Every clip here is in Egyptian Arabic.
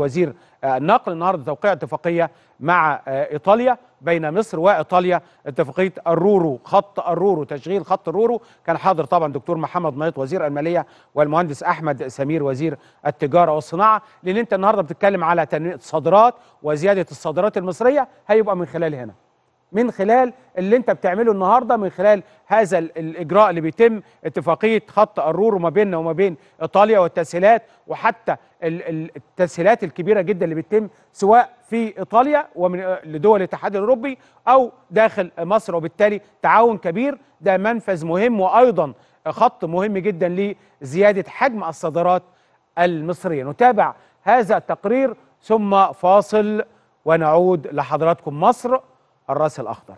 وزير النقل النهارده توقيع اتفاقيه مع ايطاليا بين مصر وايطاليا اتفاقيه الرورو خط الرورو تشغيل خط الرورو كان حاضر طبعا دكتور محمد ميط وزير الماليه والمهندس احمد سمير وزير التجاره والصناعه لان انت النهارده بتتكلم على تنميه الصادرات وزياده الصادرات المصريه هيبقى من خلال هنا من خلال اللي انت بتعمله النهارده من خلال هذا الاجراء اللي بيتم اتفاقيه خط الرورو ما بيننا وما بين ايطاليا والتسهيلات وحتى التسهيلات الكبيره جدا اللي بتتم سواء في ايطاليا ومن لدول الاتحاد الاوروبي او داخل مصر وبالتالي تعاون كبير ده منفذ مهم وايضا خط مهم جدا لزياده حجم الصادرات المصريه نتابع هذا التقرير ثم فاصل ونعود لحضراتكم مصر الراس الأخضر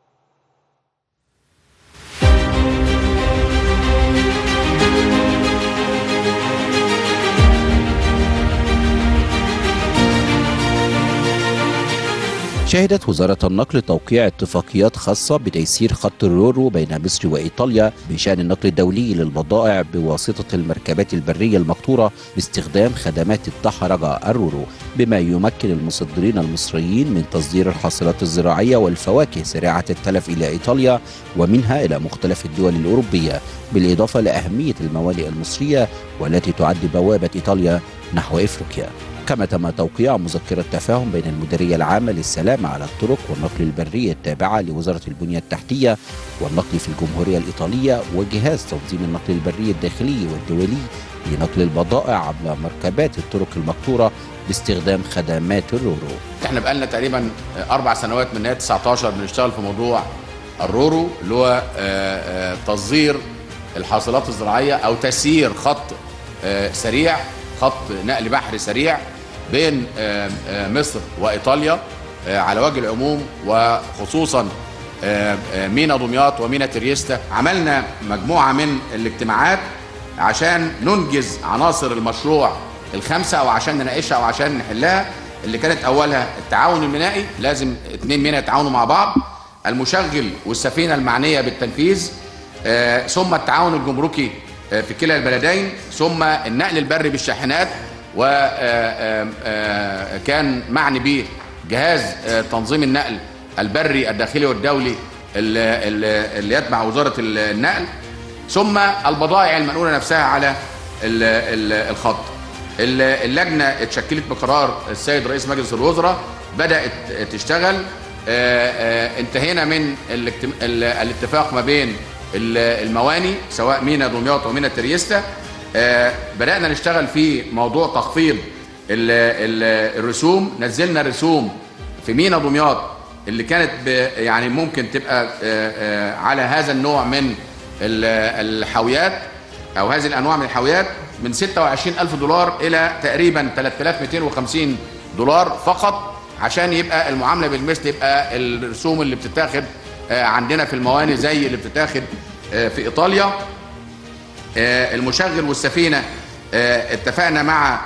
شهدت وزارة النقل توقيع اتفاقيات خاصة بتيسير خط الرورو بين مصر وإيطاليا بشأن النقل الدولي للبضائع بواسطة المركبات البرية المقطورة باستخدام خدمات الدحرجة الرورو بما يمكن المصدرين المصريين من تصدير الحاصلات الزراعية والفواكه سريعة التلف إلى إيطاليا ومنها إلى مختلف الدول الأوروبية بالإضافة لأهمية الموانئ المصرية والتي تعد بوابة إيطاليا نحو إفريقيا كما تم توقيع مذكرة تفاهم بين المديرية العامة للسلامة على الطرق والنقل البري التابعة لوزارة البنية التحتية والنقل في الجمهورية الإيطالية وجهاز تنظيم النقل البري الداخلي والدولي لنقل البضائع عبر مركبات الطرق المقطورة باستخدام خدمات الرورو احنا بقالنا تقريبا اربع سنوات من نهايه 19 بنشتغل في موضوع الرورو اللي هو تصدير الحاصلات الزراعيه او تسيير خط سريع خط نقل بحري سريع بين مصر وايطاليا على وجه العموم وخصوصا مينا دمياط ومينا تريستا عملنا مجموعه من الاجتماعات عشان ننجز عناصر المشروع الخمسه او عشان نناقشها او عشان نحلها اللي كانت اولها التعاون المينائي لازم اثنين مينا يتعاونوا مع بعض المشغل والسفينه المعنيه بالتنفيذ ثم التعاون الجمركي في كلا البلدين ثم النقل البري بالشاحنات وكان معني به جهاز تنظيم النقل البري الداخلي والدولي اللي يتبع وزارة النقل ثم البضائع المنقولة نفسها على الخط اللجنة اتشكلت بقرار السيد رئيس مجلس الوزراء بدأت تشتغل انتهينا من الاتفاق ما بين المواني سواء مينا دمياط او مينا تريستا آه بدانا نشتغل في موضوع تخفيض ال ال الرسوم نزلنا رسوم في مينا دمياط اللي كانت يعني ممكن تبقى آه آه على هذا النوع من الحاويات او هذه الانواع من الحاويات من 26 ألف دولار إلى تقريبا 3250 دولار فقط عشان يبقى المعاملة بالمثل يبقى الرسوم اللي بتتاخد عندنا في الموانئ زي اللي بتتاخد في إيطاليا المشغل والسفينة اتفقنا مع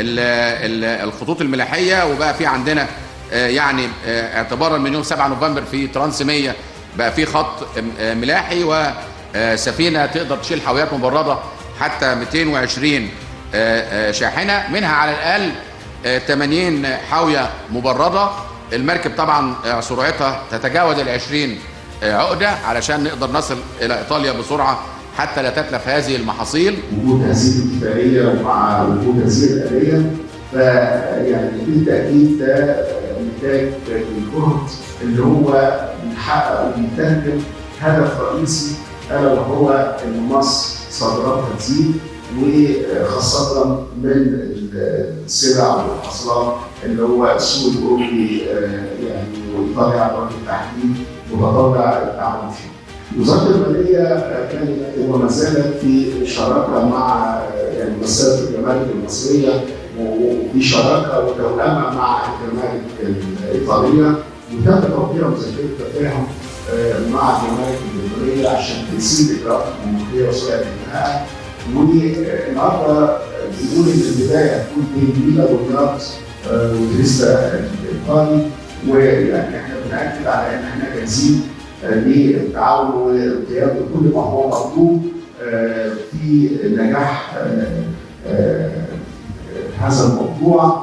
الخطوط الملاحية وبقى في عندنا يعني اعتبارا من يوم 7 نوفمبر في ترانس 100 بقى في خط ملاحي وسفينة تقدر تشيل حاويات مبردة حتى 220 شاحنة منها على الأقل 80 حاوية مبردة المركب طبعا سرعتها تتجاوز ال 20 عقدة علشان نقدر نصل إلى إيطاليا بسرعة حتى لا تتلف هذه المحاصيل وجود هذه الاتفاقية ومع وجود هذه الآلية فيعني بالتأكيد ده نتاج الجهد اللي هو بيحقق وبيترجم هدف رئيسي ألا وهو إن مصر صادراتها تزيد وخاصة من السلع والحصلات اللي هو السوق الأوروبي يعني وإيطاليا على وجه التحديد متطلع التعاون فيه. وزارة المالية كانت وما زالت في شراكة مع يعني مؤسسات الجمارك المصرية وفي شراكة ودولمة مع الجمارك الإيطالية وتم توقيع مذكرة تفاهم مع الجمارك الإيطالية عشان تسير إجراءات الجمهورية وسائل الإنهاء والنهارده بنقول ان البدايه هتكون بين ميلا دمياط وتريستا الايطالي ويعني احنا بناكد على ان احنا جاهزين للتعاون والقيام بكل ما هو مطلوب في نجاح هذا الموضوع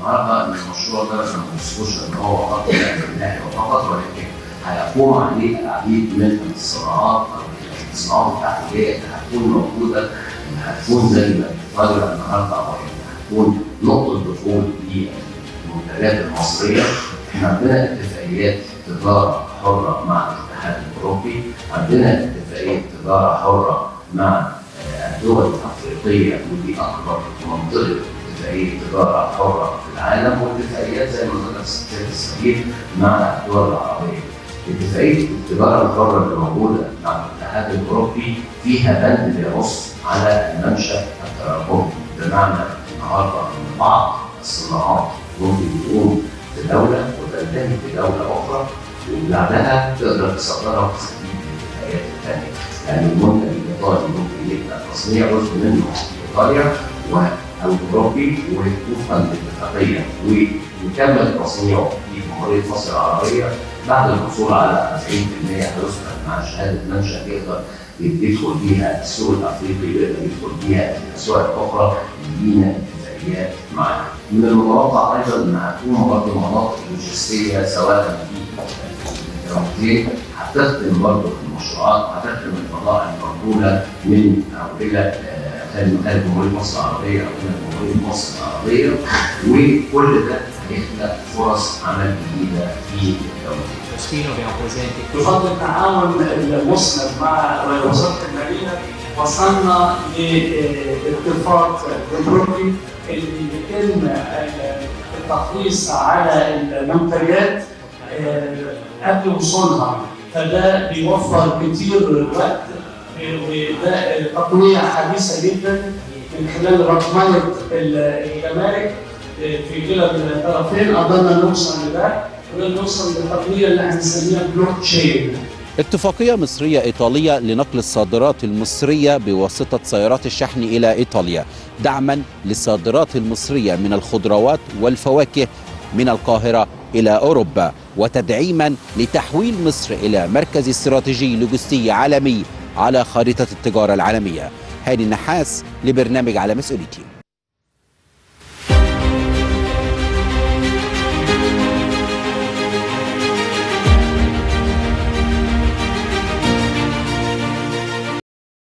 النهارده ان المشروع ده ما نبصوش ان هو خط نقل نقل فقط ولكن هيقوم عليه العديد من الصناعات او الصناعات التحليليه اللي هتكون موجوده اللي هتكون زي ما ايطاليا النهارده او هتكون نقطه دخول للمنتجات المصريه احنا عندنا اتفاقيات تجاره حره مع الاتحاد الاوروبي عندنا اتفاقيه تجاره حره مع الدول الافريقيه ودي اكبر منطقه اتفاقيه تجاره حره في العالم واتفاقيات زي ما ذكر السيد السفير مع الدول العربيه. اتفاقيه التجاره الحره اللي موجوده مع الاتحاد الاوروبي فيها بند بينص على المنشا التراكمي بمعنى النهارده ان بعض الصناعات ممكن تقوم في دوله وتنتهي في دوله اخرى وبعدها تقدر تصدرها وتستفيد من الاتفاقيات الثانيه. يعني المنتج الايطالي ممكن يبقى تصنيع جزء منه في ايطاليا او الاوروبي ووفقا للاتفاقيه ويكمل تصنيعه في جمهوريه مصر العربيه بعد الحصول على 40% هيسمح مع شهاده منشا يقدر يدخل بيها السوق الافريقي ويقدر يدخل بيها الاسواق الاخرى لينا اتفاقيات معاها. من المتوقع ايضا ان هتكون برضه مناطق لوجستيه سواء في الجامعتين هتخدم برضه المشروعات هتخدم البضائع المقبوله من او الى خارج جمهوريه مصر العربيه او الى جمهوريه مصر العربيه وكل ده هيخلق فرص عمل جديده في الدوله. بفضل التعاون المسند مع وزاره الماليه وصلنا لاتفاق جمركي اللي بيتم التخليص على المنتجات قبل وصولها فده بيوفر كتير وقت وده تقنيه حديثه جدا من خلال رقمنه الجمارك في كلا الطرفين قدرنا نوصل لده قدرنا نوصل للتقنيه اللي هنسميها بلوك تشين اتفاقية مصرية إيطالية لنقل الصادرات المصرية بواسطة سيارات الشحن إلى إيطاليا دعما للصادرات المصرية من الخضروات والفواكه من القاهرة إلى أوروبا وتدعيما لتحويل مصر إلى مركز استراتيجي لوجستي عالمي على خارطة التجارة العالمية هاني النحاس لبرنامج على مسؤوليتي